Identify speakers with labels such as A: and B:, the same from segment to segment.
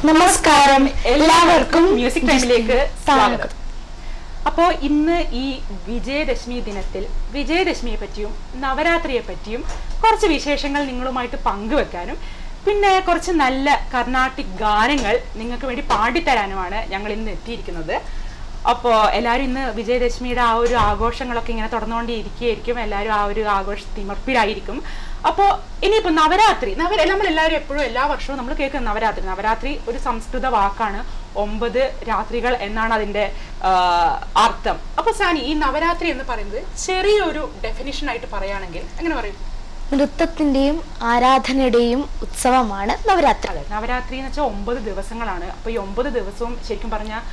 A: നമസ്കാരം എല്ലാവർക്കും
B: മ്യൂസിക് ടൈമിലേക്ക്
A: സ്വാഗതം.
B: സ്വാഗതം അപ്പോൾ ഇന്ന് ഈ വിജയദശമി ദിനത്തിൽ വിജയദശമിയെ പറ്റിയും നവരാത്രിയെ പറ്റിയും കുറച്ച് വിശേഷങ്ങൾ നിങ്ങളുമായിട്ട് പങ്കുവെക്കാനും പിന്നെ കുറച്ച് നല്ല കർണാട്ടിക് ഗാനങ്ങൾ നിങ്ങൾക്ക് വേണ്ടി പാടിത്തരാനുമാണ് ഞങ്ങൾ ഇന്ന് എത്തിയിരിക്കുന്നത് അപ്പോൾ എല്ലാവരും ഇന്ന് വിജയദശമിയുടെ ആ ഒരു ആഘോഷങ്ങളൊക്കെ ഇങ്ങനെ തുടർന്നുകൊണ്ടേയിരിക്കുകയായിരിക്കും എല്ലാവരും ആ ഒരു ആഘോഷ തിമർപ്പിലായിരിക്കും അപ്പോൾ ഇനിയിപ്പോൾ നവരാത്രി നവര നമ്മളെല്ലാവരും എപ്പോഴും എല്ലാ വർഷവും നമ്മൾ കേൾക്കുന്ന നവരാത്രി നവരാത്രി ഒരു സംസ്കൃത വാക്കാണ് ഒമ്പത് രാത്രികൾ എന്നാണ് അതിൻ്റെ ആ, അർത്ഥം അപ്പോൾ സാനി ഈ നവരാത്രി എന്ന് പറയുന്നത് ചെറിയൊരു ഡെഫിനിഷൻ ആയിട്ട് പറയുകയാണെങ്കിൽ എങ്ങനെ പറയും
A: നൃത്തത്തിന്റെയും ആരാധനയുടെയും ഉത്സവമാണ് നവരാത്രി
B: അതെ നവരാത്രി എന്ന് വെച്ചാൽ ഒമ്പത് ദിവസങ്ങളാണ് അപ്പോൾ ഈ ഒമ്പത് ദിവസവും ശരിക്കും പറഞ്ഞാൽ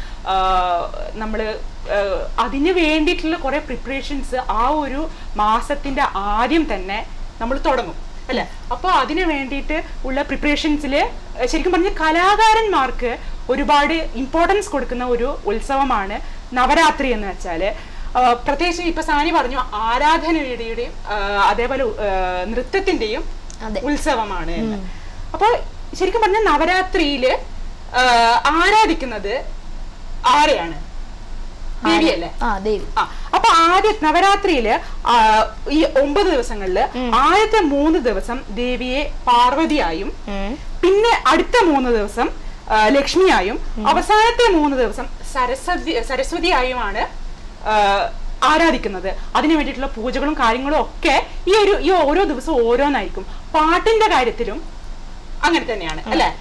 B: നമ്മൾ അതിന് വേണ്ടിയിട്ടുള്ള കുറേ പ്രിപ്പറേഷൻസ് ആ ഒരു മാസത്തിന്റെ ആദ്യം തന്നെ നമ്മൾ തുടങ്ങും അല്ലേ അപ്പോൾ അതിന് വേണ്ടിയിട്ട് ഉള്ള പ്രിപ്പറേഷൻസിൽ ശരിക്കും പറഞ്ഞാൽ കലാകാരന്മാർക്ക് ഒരുപാട് ഇമ്പോർട്ടൻസ് കൊടുക്കുന്ന ഒരു ഉത്സവമാണ് നവരാത്രി എന്ന് വെച്ചാൽ പ്രത്യേകിച്ച് ഇപ്പൊ സാനി പറഞ്ഞു ആരാധനയുടെയും ആ, അതേപോലെ ആ, നൃത്തത്തിന്റെയും
A: അതെ.
B: ഉത്സവമാണ് എന്ന് അപ്പോൾ ശരിക്കും പറഞ്ഞാൽ നവരാത്രിയില് ആ, ആരാധിക്കുന്നത് ആരെയാണ് ദേവിയല്ലേ
A: ആ ദേവി
B: ആ അപ്പൊ ആദ്യ നവരാത്രിയില് ആ, ഈ ഒമ്പത് ദിവസങ്ങളില് ആദ്യത്തെ മൂന്ന് ദിവസം ദേവിയെ പാർവതിയായും
A: ഉം.
B: പിന്നെ അടുത്ത മൂന്ന് ദിവസം ആ, ലക്ഷ്മിയായും അവസാനത്തെ മൂന്ന് ദിവസം സരസ്വതി സരസ്വതിയായുമാണ് ആ, ആരാധിക്കുന്നത് അതിനു വേണ്ടിയിട്ടുള്ള പൂജകളും കാര്യങ്ങളും ഒക്കെ ഈ ഒരു ഈ ഓരോ ദിവസവും ഓരോന്നായിരിക്കും പാട്ടിന്റെ കാര്യത്തിലും അങ്ങനെ തന്നെയാണ് അല്ലെ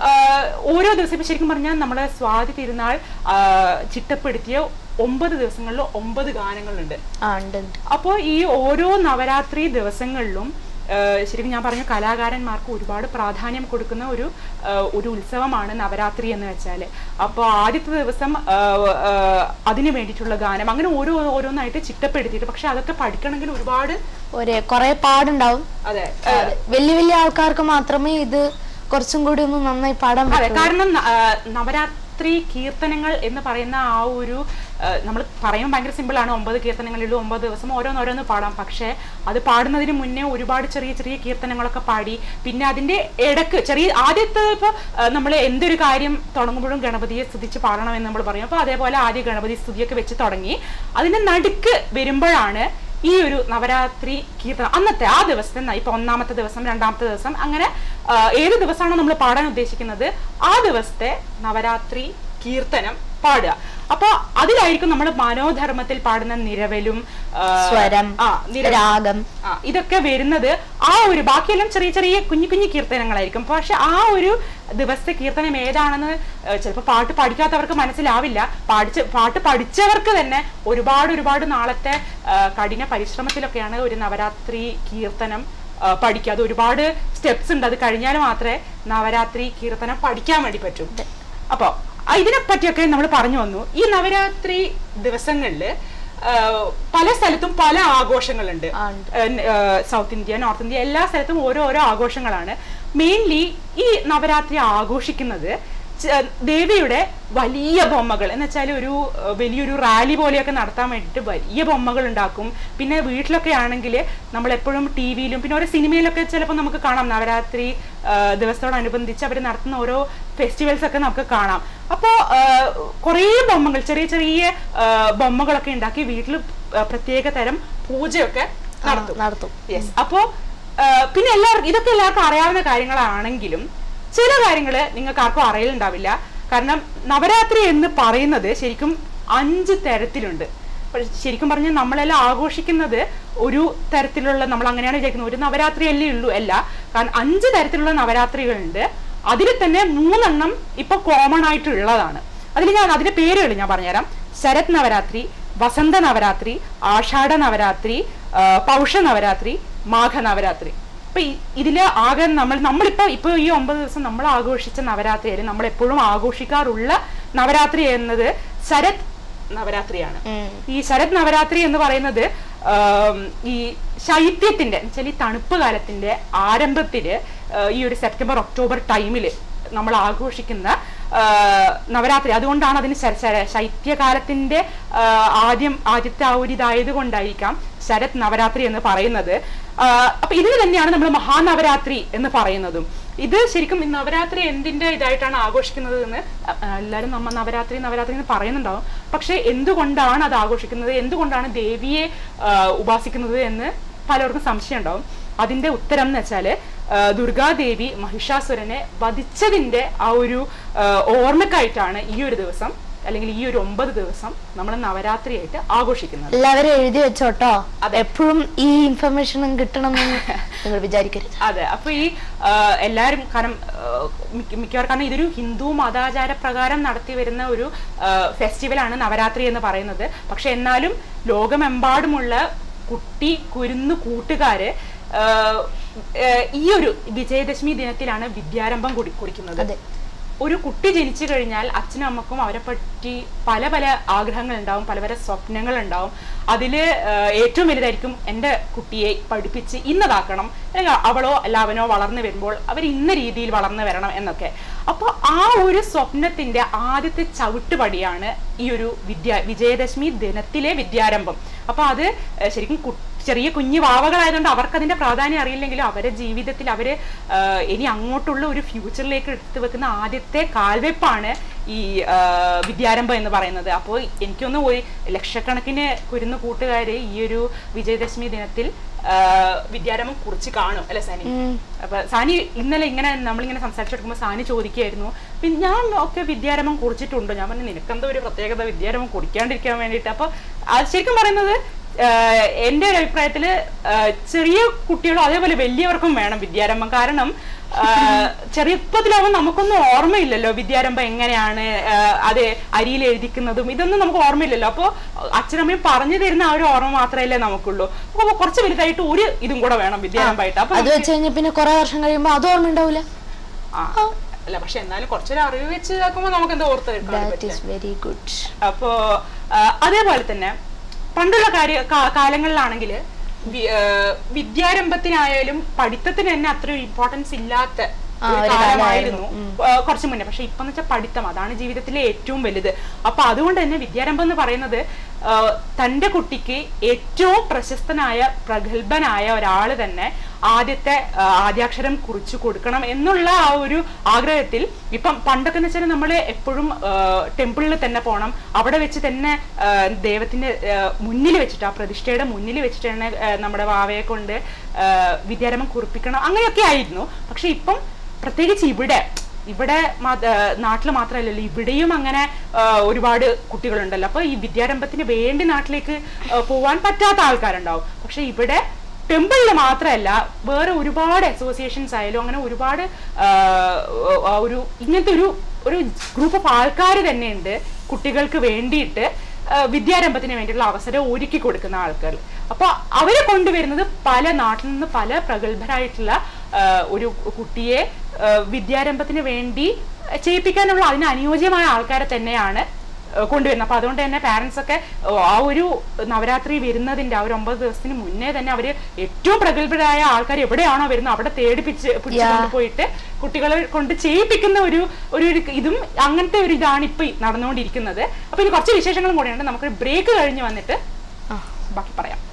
B: ഓരോ ദിവസം ഇപ്പൊ ശരിക്കും പറഞ്ഞാൽ നമ്മുടെ സ്വാതി തിരുനാൾ ആ, ചിട്ടപ്പെടുത്തിയ ഒമ്പത് ദിവസങ്ങളിൽ ഒമ്പത് ഗാനങ്ങളുണ്ട്
A: ആ ഉണ്ട് ഉണ്ട്.
B: അപ്പോൾ ഈ ഓരോ നവരാത്രി ദിവസങ്ങളിലും ആ, ശരിക്കും ഞാൻ പറഞ്ഞ കലാകാരന്മാർക്ക് ഒരുപാട് പ്രാധാന്യം കൊടുക്കുന്ന ഒരു ആ, ഒരു ഉത്സവമാണ് നവരാത്രി എന്ന് വെച്ചാൽ അപ്പോൾ ആദ്യത്തെ ദിവസം ആ, ആ, അതിന് വേണ്ടിയിട്ടുള്ള ഗാനം അങ്ങനെ ഓരോ ഓരോന്നായിട്ട് ചിട്ടപ്പെടുത്തിയിട്ട് പക്ഷെ അതൊക്കെ പഠിക്കണമെങ്കിൽ ഒരുപാട്
A: ഒരു കുറെ പാടുണ്ടാവും
B: അതെ
A: അതെ. വലിയ വലിയ ആൾക്കാർക്ക് മാത്രമേ ഇത് കുറച്ചും കൂടി ഒന്ന് നന്നായി പാടാൻ
B: അതെ
A: പറ്റൂ
B: കാരണം ന- ആ, നവരാത്രി കീർത്തനങ്ങൾ എന്ന് പറയുന്ന ആ ഒരു നമ്മൾ പറയുമ്പോൾ ഭയങ്കര സിമ്പിൾ ആണ് ഒമ്പത് കീർത്തനങ്ങളിലും ഒമ്പത് ദിവസം ഓരോന്നോരോന്ന് പാടാം പക്ഷേ അത് പാടുന്നതിന് മുന്നേ ഒരുപാട് ചെറിയ ചെറിയ കീർത്തനങ്ങളൊക്കെ പാടി പിന്നെ അതിന്റെ ഇടക്ക് ചെറിയ ആദ്യത്തെ ഇപ്പോൾ നമ്മൾ എന്തൊരു കാര്യം തുടങ്ങുമ്പോഴും ഗണപതിയെ സ്തുതിച്ച് പാടണമെന്ന് നമ്മൾ പറയും അപ്പോൾ അതേപോലെ ആദ്യ ഗണപതി സ്തുതിയൊക്കെ വെച്ച് തുടങ്ങി അതിന്റെ നടുക്ക് വരുമ്പോഴാണ് ഈ ഒരു നവരാത്രി കീർത്തനം അന്നത്തെ ആ ദിവസത്തെ ന- ഇപ്പൊ ഒന്നാമത്തെ ദിവസം രണ്ടാമത്തെ ദിവസം അങ്ങനെ ആ, ഏത് ദിവസമാണോ നമ്മൾ പാടാൻ ഉദ്ദേശിക്കുന്നത് ആ ദിവസത്തെ നവരാത്രി കീർത്തനം പാടുക അപ്പൊ അതിലായിരിക്കും നമ്മൾ മനോധർമ്മത്തിൽ പാടുന്ന നിരവലും ആ,
A: സ്വരം
B: ആ നിര-
A: രാഗം
B: ആ, ഇതൊക്കെ വരുന്നത് ആ ഒരു ബാക്കിയെല്ലാം ചെറിയ ചെറിയ കുഞ്ഞു കുഞ്ഞു കീർത്തനങ്ങളായിരിക്കും പക്ഷെ ആ ഒരു ദിവസത്തെ കീർത്തനം ഏതാണെന്ന് ചിലപ്പോൾ പാട്ട് പഠിക്കാത്തവർക്ക് മനസ്സിലാവില്ല പഠിച്ച് പാട്ട് പഠിച്ചവർക്ക് തന്നെ ഒരുപാട് ഒരുപാട് നാളത്തെ ആ, കഠിന പരിശ്രമത്തിലൊക്കെയാണ് ഒരു നവരാത്രി കീർത്തനം ആ, പഠിക്കുക അത് ഒരുപാട് സ്റ്റെപ്സ് ഉണ്ട് അത് കഴിഞ്ഞാൽ മാത്രമേ നവരാത്രി കീർത്തനം പഠിക്കാൻ വേണ്ടി പറ്റൂ അപ്പോൾ ഇതിനെ പറ്റിയൊക്കെ നമ്മൾ പറഞ്ഞു വന്നു ഈ നവരാത്രി ദിവസങ്ങളിൽ പല സ്ഥലത്തും പല ആഘോഷങ്ങളുണ്ട്
A: ആ, ഉണ്ട്.
B: സൗത്ത് ഇന്ത്യ നോർത്ത് ഇന്ത്യ എല്ലാ സ്ഥലത്തും ഓരോ ഓരോ ആഘോഷങ്ങളാണ് മെയിൻലി ഈ നവരാത്രി ആഘോഷിക്കുന്നത് ച- ദേവിയുടെ വലിയ ബൊമ്മകൾ എന്ന് വെച്ചാൽ ഒരു ഏഹ്, വലിയൊരു റാലി പോലെയൊക്കെ നടത്താൻ വേണ്ടിയിട്ട് വലിയ ബൊമ്മകൾ ഉണ്ടാക്കും പിന്നെ വീട്ടിലൊക്കെ ആണെങ്കിൽ നമ്മൾ എപ്പോഴും ടി വിയിലും പിന്നെ ഓരോ സിനിമയിലൊക്കെ ചിലപ്പോൾ നമുക്ക് കാണാം നവരാത്രി ഏഹ്, ദിവസത്തോടനുബന്ധിച്ച് അവർ നടത്തുന്ന ഓരോ ഫെസ്റ്റിവൽസ് ഒക്കെ നമുക്ക് കാണാം അപ്പോൾ കുറേ ബൊമ്മകൾ ചെറിയ ചെറിയ ഏഹ്, ബൊമ്മകളൊക്കെ ഉണ്ടാക്കി വീട്ടിൽ പ്രത്യേക തരം പൂജയൊക്കെ
A: ആ,
B: നടത്തും
A: നടത്തും
B: യെസ് അപ്പോ ആ, പിന്നെ എല്ലാവർക്കും ഇതൊക്കെ എല്ലാവർക്കും അറിയാവുന്ന കാര്യങ്ങളാണെങ്കിലും ചില കാര്യങ്ങൾ നിങ്ങൾക്ക് ആർക്കും അറിയലുണ്ടാവില്ല കാരണം നവരാത്രി എന്ന് പറയുന്നത് ശരിക്കും അഞ്ച് തരത്തിലുണ്ട് പക്ഷെ ശരിക്കും പറഞ്ഞാൽ നമ്മളെല്ലാം ആഘോഷിക്കുന്നത് ഒരു തരത്തിലുള്ള നമ്മൾ അങ്ങനെയാണ് വിചാരിക്കുന്നത് ഒരു നവരാത്രി അല്ലേ ഉള്ളൂ അല്ല കാരണം അഞ്ച് തരത്തിലുള്ള നവരാത്രികളുണ്ട് അതിൽ തന്നെ മൂന്നെണ്ണം ഇപ്പൊ കോമൺ ആയിട്ടുള്ളതാണ് അതിൽ ഞാൻ അതിന്റെ പേരുകൾ ഞാൻ പറഞ്ഞുതരാം ശരത് നവരാത്രി വസന്ത നവരാത്രി ആഷാഢ നവരാത്രി ആ, പൗഷ നവരാത്രി മാഘ നവരാത്രി അപ്പൊ ഈ- ഇതില് ആകെ നമ്മൾ നമ്മളിപ്പോ ഇപ്പൊ ഈ ഒമ്പത് ദിവസം നമ്മൾ ആഘോഷിച്ച നവരാത്രിയിൽ നമ്മൾ എപ്പോഴും ആഘോഷിക്കാറുള്ള നവരാത്രി എന്നത് ശരത് നവരാത്രിയാണ്
A: ഉം.
B: ഈ ശരത് നവരാത്രി എന്ന് പറയുന്നത് ആം, ഈ ശൈത്യത്തിന്റെ എന്നുവെച്ചാൽ ഈ തണുപ്പ് കാലത്തിന്റെ ആരംഭത്തില് ആ, ഈ ഒരു സെപ്റ്റംബർ ഒക്ടോബർ ടൈമില് നമ്മൾ ആഘോഷിക്കുന്ന ആ, നവരാത്രി അതുകൊണ്ടാണ് അതിന് ശര- ശര- ശൈത്യകാലത്തിന്റെ ആ, ആദ്യം ആദ്യത്തെ ആ ഒരു ഇതായത് കൊണ്ടായിരിക്കാം ശരത് നവരാത്രി എന്ന് പറയുന്നത് ആ, അപ്പൊ ഇതിന് തന്നെയാണ് നമ്മൾ മഹാനവരാത്രി എന്ന് പറയുന്നതും ഇത് ശരിക്കും ഈ നവരാത്രി എന്തിന്റെ ഇതായിട്ടാണ് ആഘോഷിക്കുന്നത് എന്ന് അ- ആ, എല്ലാവരും നമ്മ നവരാത്രി നവരാത്രി എന്ന് പറയുന്നുണ്ടാവും പക്ഷെ എന്തുകൊണ്ടാണ് അത് ആഘോഷിക്കുന്നത് എന്തുകൊണ്ടാണ് ദേവിയെ ആ, ഉപാസിക്കുന്നത് എന്ന് പലർക്കും സംശയം ഉണ്ടാവും അതിന്റെ ഉത്തരം എന്ന് വെച്ചാല് ആ, ദുർഗാദേവി മഹിഷാസുരനെ വധിച്ചതിന്റെ ആ ഒരു ആ, ഓർമ്മക്കായിട്ടാണ് ഈ ഒരു ദിവസം അല്ലെങ്കിൽ ഈ ഒരു ഒമ്പത് ദിവസം നമ്മൾ നവരാത്രിയായിട്ട് ആഘോഷിക്കുന്നത്
A: എല്ലാവരും എഴുതി വെച്ചോട്ടോ എപ്പോഴും ഈ ഇൻഫർമേഷൻ കിട്ടണമെന്ന് നിങ്ങൾ വിചാരിക്കരുത്
B: അതെ അപ്പൊ ഈ ആ, എല്ലാരും കാരണം ആ, മിക്ക- മിക്കവാറും കാരണം ഇതൊരു ഹിന്ദു മതാചാര പ്രകാരം നടത്തി വരുന്ന ഒരു ഫെസ്റ്റിവലാണ് നവരാത്രി എന്ന് പറയുന്നത് പക്ഷെ എന്നാലും ലോകമെമ്പാടുമുള്ള കുട്ടി കുരുന്നു കൂട്ടുകാര് ആ, ആ, ഈ ഒരു വിജയദശമി ദിനത്തിലാണ് വിദ്യാരംഭം കുടി കുറിക്കുന്നത്
A: അതെ.
B: ഒരു കുട്ടി ജനിച്ചു കഴിഞ്ഞാൽ അച്ഛനും അമ്മക്കും അവരെ പറ്റി പല പല ആഗ്രഹങ്ങൾ ഉണ്ടാവും പല പല സ്വപ്നങ്ങൾ ഉണ്ടാവും അതിൽ ഏറ്റവും വലുതായിരിക്കും എൻ്റെ കുട്ടിയെ പഠിപ്പിച്ച് ഇന്നതാക്കണം അല്ലെങ്കിൽ അവളോ അല്ല അവനോ വളർന്നു വരുമ്പോൾ അവർ ഇന്ന രീതിയിൽ വളർന്നു വരണം എന്നൊക്കെ അപ്പോൾ ആ ഒരു സ്വപ്നത്തിന്റെ ആദ്യത്തെ ചവിട്ടുപടിയാണ് ഈ ഒരു വിദ്യ വിജയദശമി ദിനത്തിലെ വിദ്യാരംഭം അപ്പോൾ അത് ഏഹ്, ശരിക്കും കു- ചെറിയ കുഞ്ഞു വാവകളായതുകൊണ്ട് അവർക്ക് അതിന്റെ പ്രാധാന്യം അറിയില്ലെങ്കിലും അവരുടെ ജീവിതത്തിൽ അവര് ആഹ്, ഇനി അങ്ങോട്ടുള്ള ഒരു ഫ്യൂച്ചറിലേക്ക് എടുത്തു വെക്കുന്ന ആദ്യത്തെ കാൽവെപ്പാണ് ഈ ആഹ്, വിദ്യാരംഭം എന്ന് പറയുന്നത് അപ്പോൾ എനിക്കൊന്ന് ഒരു ലക്ഷക്കണക്കിന് കുരുന്ന് കൂട്ടുകാര് ഈ ഒരു വിജയദശമി ദിനത്തിൽ ആഹ്, വിദ്യാരംഭം കുറിച്ച് കാണും അല്ലെ സാനി അപ്പൊ സാനി ഇന്നലെ ഇങ്ങനെ നമ്മളിങ്ങനെ സംസാരിച്ചെടുക്കുമ്പോൾ സാനി ചോദിക്കുകയായിരുന്നു പിന്നെ ഞാൻ ഒക്കെ വിദ്യാരംഭം കുറിച്ചിട്ടുണ്ടോ ഞാൻ പറഞ്ഞു നിനക്കെന്തോ ഒരു പ്രത്യേകത വിദ്യാരംഭം കുടിക്കാണ്ടിരിക്കാൻ വേണ്ടിയിട്ട് അപ്പൊ അത് ശരിക്കും പറയുന്നത് ആഹ് എൻ്റെ ഒരു അഭിപ്രായത്തില് ആഹ് ചെറിയ കുട്ടികളും അതേപോലെ വലിയവർക്കും വേണം വിദ്യാരംഭം കാരണം ആഹ് ചെറുപ്പത്തിലാവുമ്പോൾ നമുക്കൊന്നും ഓർമ്മയില്ലല്ലോ വിദ്യാരംഭം എങ്ങനെയാണ് ആഹ് അത് അരിയിൽ എഴുതിക്കുന്നതും ഇതൊന്നും നമുക്ക് ഓർമ്മയില്ലല്ലോ അപ്പോൾ അച്ഛനമ്മയും പറഞ്ഞു തരുന്ന ആ ഒരു ഓർമ്മ മാത്രമല്ലേ നമുക്കുള്ളൂ അപ്പോൾ കുറച്ച് വലുതായിട്ട് ഒരു ഇതും കൂടെ വേണം വിദ്യാരംഭമായിട്ട് അപ്പൊ
A: അത് വെച്ച് കഴിഞ്ഞാൽ പിന്നെ കുറെ വർഷം കഴിയുമ്പോ അത് ഓർമ്മ ഉണ്ടാവില്ല
B: ആ അല്ല പക്ഷെ എന്നാലും കുറച്ചൊരു അറിവ് വെച്ച് നോക്കുമ്പോൾ നമുക്ക് എന്താ ഓർത്ത് വെക്കാൻ
A: ദാറ്റ്
B: പറ്റില്ല
A: ഈസ് വെരി ഗുഡ്
B: അപ്പോ ആ, അതേപോലെ തന്നെ പണ്ടുള്ള കാര്യ കാ- കാലങ്ങളിലാണെങ്കിൽ വിദ്യാരംഭത്തിനായാലും പഠിത്തത്തിന് തന്നെ അത്ര ഇമ്പോർട്ടൻസ് ഇല്ലാത്ത
A: ആ,
B: ഒരു
A: ഒരു
B: കാലമായിരുന്നു ആ, കുറച്ച് മുന്നേ പക്ഷെ ഇപ്പൊ വെച്ചാൽ പഠിത്തം അതാണ് ജീവിതത്തിലെ ഏറ്റവും വലുത് അപ്പൊ അതുകൊണ്ട് തന്നെ വിദ്യാരംഭം എന്ന് പറയുന്നത് ആ, തന്റെ കുട്ടിക്ക് ഏറ്റവും പ്രശസ്തനായ പ്രഗത്ഭനായ ഒരാൾ തന്നെ ആദ്യത്തെ ആ, ആദ്യാക്ഷരം കുറിച്ചു കൊടുക്കണം എന്നുള്ള ആ ഒരു ആഗ്രഹത്തിൽ ഇപ്പം പണ്ടൊക്കെ എന്ന് വെച്ചാൽ നമ്മൾ എപ്പോഴും ടെമ്പിളിൽ തന്നെ പോകണം അവിടെ വെച്ച് തന്നെ ആ, ദൈവത്തിന്റെ മുന്നിൽ വെച്ചിട്ട് ആ പ്രതിഷ്ഠയുടെ മുന്നിൽ വെച്ചിട്ട് തന്നെ ആ, നമ്മുടെ വാവയെ കൊണ്ട് ആ, വിദ്യാരംഭം കുറിപ്പിക്കണം അങ്ങനെയൊക്കെ ആയിരുന്നു പക്ഷെ ഇപ്പം പ്രത്യേകിച്ച് ഇവിടെ ഇവിടെ നാട്ടിൽ മാത്രമല്ലല്ലോ ഇവിടെയും അങ്ങനെ ആ, ഒരുപാട് കുട്ടികളുണ്ടല്ലോ അപ്പൊ ഈ വിദ്യാരംഭത്തിന് വേണ്ടി നാട്ടിലേക്ക് ആ, പോവാൻ പറ്റാത്ത ആൾക്കാരുണ്ടാവും പക്ഷെ ഇവിടെ ടെമ്പിളിൽ മാത്രമല്ല വേറെ ഒരുപാട് അസോസിയേഷൻസ് ആയാലും അങ്ങനെ ഒരുപാട് ആ, ആ, ഒരു ഇങ്ങനത്തെ ഒരു ഒരു ഗ്രൂപ്പ് ഓഫ് ആൾക്കാർ തന്നെയുണ്ട് കുട്ടികൾക്ക് വേണ്ടിയിട്ട് ആ, വിദ്യാരംഭത്തിന് വേണ്ടിയുള്ള അവസരം ഒരുക്കി കൊടുക്കുന്ന ആൾക്കാർ അപ്പൊ അവരെ കൊണ്ടുവരുന്നത് പല നാട്ടിൽ നിന്ന് പല പ്രഗത്ഭരായിട്ടുള്ള ആ, ഒരു കുട്ടിയെ ആ, വിദ്യാരംഭത്തിന് വേണ്ടി ചെയ്യിപ്പിക്കാനുള്ള അതിന് അനുയോജ്യമായ ആൾക്കാരെ തന്നെയാണ് ആ, കൊണ്ടുവരുന്നത് അപ്പൊ അതുകൊണ്ട് തന്നെ പാരന്റ്സ് ഒക്കെ ആ, ആ ഒരു നവരാത്രി വരുന്നതിന്റെ ആ ഒരു ഒമ്പത് ദിവസത്തിന് മുന്നേ തന്നെ അവര് ഏറ്റവും പ്രഗത്ഭരായ ആൾക്കാർ എവിടെയാണോ വരുന്നത് അവിടെ തേടിപ്പിച്ച് പിടിച്ച്
A: Yeah.
B: കൊണ്ടുപോയിട്ട് കുട്ടികളെ കൊണ്ട് ചെയ്യിപ്പിക്കുന്ന ഒരു ഒരു ഒരു ഇതും അങ്ങനത്തെ ഒരു ഇതാണ് ഇപ്പൊ നടന്നുകൊണ്ടിരിക്കുന്നത് അപ്പൊ ഇനി കുറച്ച് വിശേഷങ്ങളും കൂടെയുണ്ട് നമുക്കൊരു ബ്രേക്ക് കഴിഞ്ഞ് വന്നിട്ട് ബാക്കി പറയാം